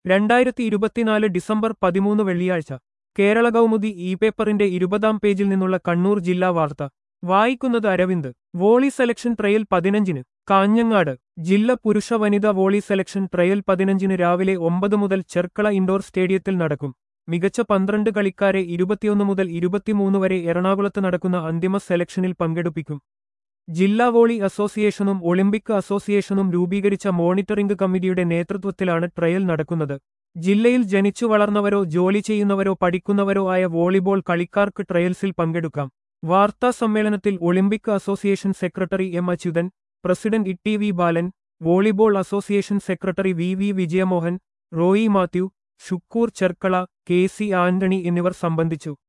രണ്ടായിരത്തി ഇരുപത്തിനാല് ഡിസംബർ പതിമൂന്ന് വെള്ളിയാഴ്ച കേരള കൗമുദി ഇ പേപ്പറിന്റെ ഇരുപതാം പേജിൽ നിന്നുള്ള കണ്ണൂർ ജില്ലാ വാർത്ത വായിക്കുന്നത് അരവിന്ദ് വോളി സെലക്ഷൻ ട്രയൽ പതിനഞ്ചിന് കാഞ്ഞങ്ങാട് ജില്ല പുരുഷ വനിതാ വോളി സെലക്ഷൻ ട്രയൽ പതിനഞ്ചിന് രാവിലെ ഒമ്പത് മുതൽ ചെർക്കള ഇൻഡോർ സ്റ്റേഡിയത്തിൽ നടക്കും മികച്ച പന്ത്രണ്ട് കളിക്കാരെ ഇരുപത്തിയൊന്ന് മുതൽ ഇരുപത്തിമൂന്ന് വരെ എറണാകുളത്ത് നടക്കുന്ന അന്തിമ സെലക്ഷനിൽ പങ്കെടുപ്പിക്കും ജില്ലാ വോളി അസോസിയേഷനും ഒളിമ്പിക് അസോസിയേഷനും രൂപീകരിച്ച മോണിറ്ററിംഗ് കമ്മിറ്റിയുടെ നേതൃത്വത്തിലാണ് ട്രയൽ നടക്കുന്നത് ജില്ലയിൽ ജനിച്ചു വളർന്നവരോ ജോലി ചെയ്യുന്നവരോ പഠിക്കുന്നവരോ ആയ വോളിബോൾ കളിക്കാർക്ക് ട്രയൽസിൽ പങ്കെടുക്കാം വാർത്താ സമ്മേളനത്തിൽ Olympic association secretary M Achuthan president E T V Balan volleyball association secretary V V Vijayamohan Roy Mathew Shukoor Cherkala K C Antony എന്നിവർ സംബന്ധിച്ചു